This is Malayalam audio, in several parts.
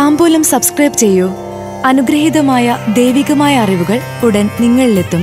താമ്പൂലം സബ്സ്ക്രൈബ് ചെയ്യൂ അനുഗ്രഹീതമായ ദൈവികമായ അറിവുകൾ ഉടൻ നിങ്ങളിലെത്തും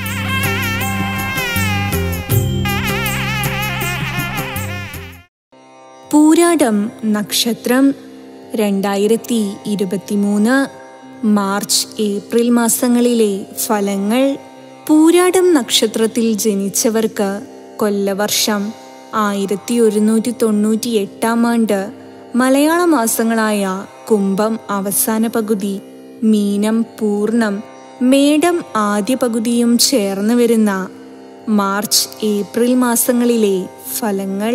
പൂരാടം നക്ഷത്രം രണ്ടായിരത്തി ഇരുപത്തിമൂന്ന് മാർച്ച് ഏപ്രിൽ മാസങ്ങളിലെ ഫലങ്ങൾ പൂരാടം നക്ഷത്രത്തിൽ ജനിച്ചവർക്ക് കൊല്ലവർഷം ആയിരത്തി ഒരുന്നൂറ്റി തൊണ്ണൂറ്റി എട്ടാം ആണ്ട് മലയാള മാസങ്ങളായ കുംഭം അവസാന പകുതി മീനം പൂർണം മേടം ആദ്യ പകുതിയും ചേർന്ന് വരുന്ന മാർച്ച് ഏപ്രിൽ മാസങ്ങളിലെ ഫലങ്ങൾ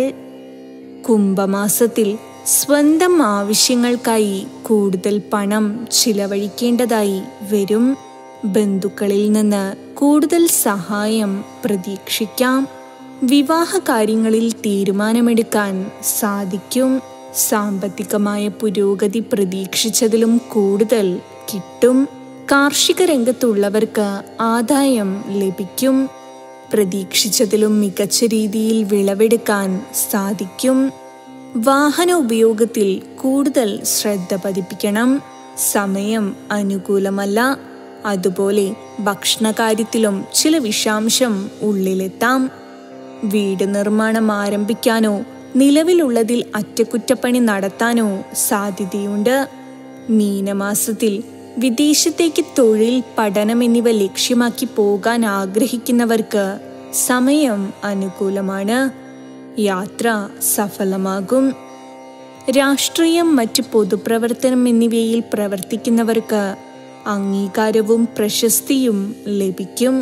കുംഭമാസത്തിൽ സ്വന്തം ആവശ്യങ്ങൾക്കായി കൂടുതൽ പണം ചിലവഴിക്കേണ്ടതായി വരും ബന്ധുക്കളിൽ നിന്ന് കൂടുതൽ സഹായം പ്രതീക്ഷിക്കാം വിവാഹ കാര്യങ്ങളിൽ തീരുമാനമെടുക്കാൻ സാധിക്കും സാമ്പത്തികമായ പുരോഗതി പ്രതീക്ഷിച്ചതിലും കൂടുതൽ കിട്ടും കാർഷിക രംഗത്തുള്ളവർക്ക് ആദായം ലഭിക്കും പ്രതീക്ഷിച്ചതിലും മികച്ച രീതിയിൽ വിളവെടുക്കാൻ സാധിക്കും വാഹന ഉപയോഗത്തിൽ കൂടുതൽ ശ്രദ്ധ പതിപ്പിക്കണം സമയം അനുകൂലമല്ല അതുപോലെ ഭക്ഷണകാര്യത്തിലും ചില വിഷാംശം ഉള്ളിലെത്താം വീട് നിർമ്മാണം ആരംഭിക്കാനോ നിലവിലുള്ളതിൽ അറ്റകുറ്റപ്പണി നടത്താനോ സാധ്യതയുണ്ട് മീനമാസത്തിൽ വിദേശത്തേക്ക് തൊഴിൽ പഠനം എന്നിവ ലക്ഷ്യമാക്കി പോകാൻ ആഗ്രഹിക്കുന്നവർക്ക് സമയം അനുകൂലമാണ് യാത്ര സഫലമാകും രാഷ്ട്രീയം മറ്റ് പൊതുപ്രവർത്തനം എന്നിവയിൽ പ്രവർത്തിക്കുന്നവർക്ക് അംഗീകാരവും പ്രശസ്തിയും ലഭിക്കും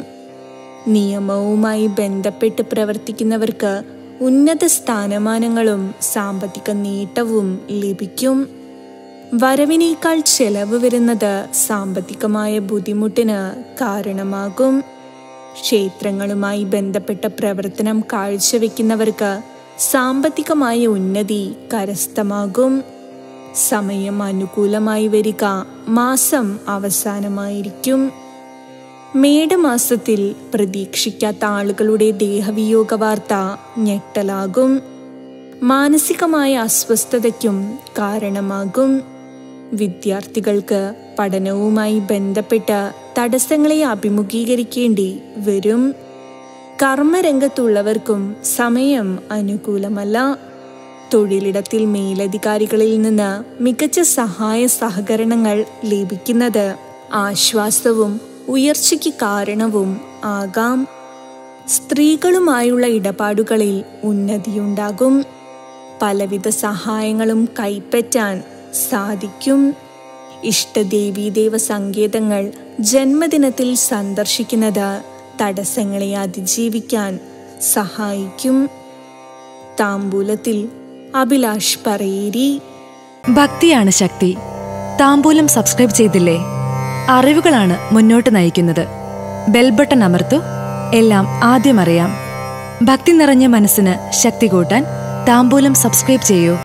നിയമവുമായി ബന്ധപ്പെട്ട് പ്രവർത്തിക്കുന്നവർക്ക് ഉന്നത സ്ഥാനമാനങ്ങളും സാമ്പത്തിക നേട്ടവും ലഭിക്കും വരവിനേക്കാൾ ചെലവ് വരുന്നത് സാമ്പത്തികമായ ബുദ്ധിമുട്ടിന് കാരണമാകും ക്ഷേത്രങ്ങളുമായി ബന്ധപ്പെട്ട പ്രവർത്തനം കാഴ്ചവെക്കുന്നവർക്ക് സാമ്പത്തികമായ ഉന്നതി കരസ്ഥമാകും സമയം അനുകൂലമായി വരിക മാസം അവസാനമായിരിക്കും മേടമാസത്തിൽ പ്രതീക്ഷിക്കാത്ത ആളുകളുടെ ദേഹവിയോഗ വാർത്ത ഞെട്ടലാകും മാനസികമായ അസ്വസ്ഥതയ്ക്കും കാരണമാകും വിദ്യാർത്ഥികൾക്ക് പഠനവുമായി ബന്ധപ്പെട്ട തടസ്സങ്ങളെ അഭിമുഖീകരിക്കേണ്ടി വരും കർമ്മരംഗത്തുള്ളവർക്കും സമയം അനുകൂലമല്ല തൊഴിലിടത്തിൽ മേലധികാരികളിൽ നിന്ന് മികച്ച സഹായ സഹകരണങ്ങൾ ലഭിക്കുന്നത് ആശ്വാസവും ഉയർച്ചയ്ക്ക് കാരണവും ആകാം സ്ത്രീകളുമായുള്ള ഇടപാടുകളിൽ ഉന്നതിയുണ്ടാകും പലവിധ സഹായങ്ങളും കൈപ്പറ്റാൻ സാധിക്കും ഇഷ്ടദേവീദേവ സങ്കേതങ്ങൾ ജന്മദിനത്തിൽ സന്ദർശിക്കുന്നത് തടസ്സങ്ങളെ അതിജീവിക്കാൻ സഹായിക്കും താമ്പൂലത്തിൽ അഭിലാഷ് പറയേരി ഭക്തിയാണ് ശക്തി താമ്പൂലം സബ്സ്ക്രൈബ് ചെയ്തില്ലേ അറിവുകളാണ് മുന്നോട്ട് നയിക്കുന്നത് ബെൽ ബട്ടൺ അമർത്തു എല്ലാം ആദ്യം അറിയാം ഭക്തി നിറഞ്ഞ മനസ്സിന് ശക്തി കൂട്ടാൻ താമ്പൂലം സബ്സ്ക്രൈബ് ചെയ്യൂ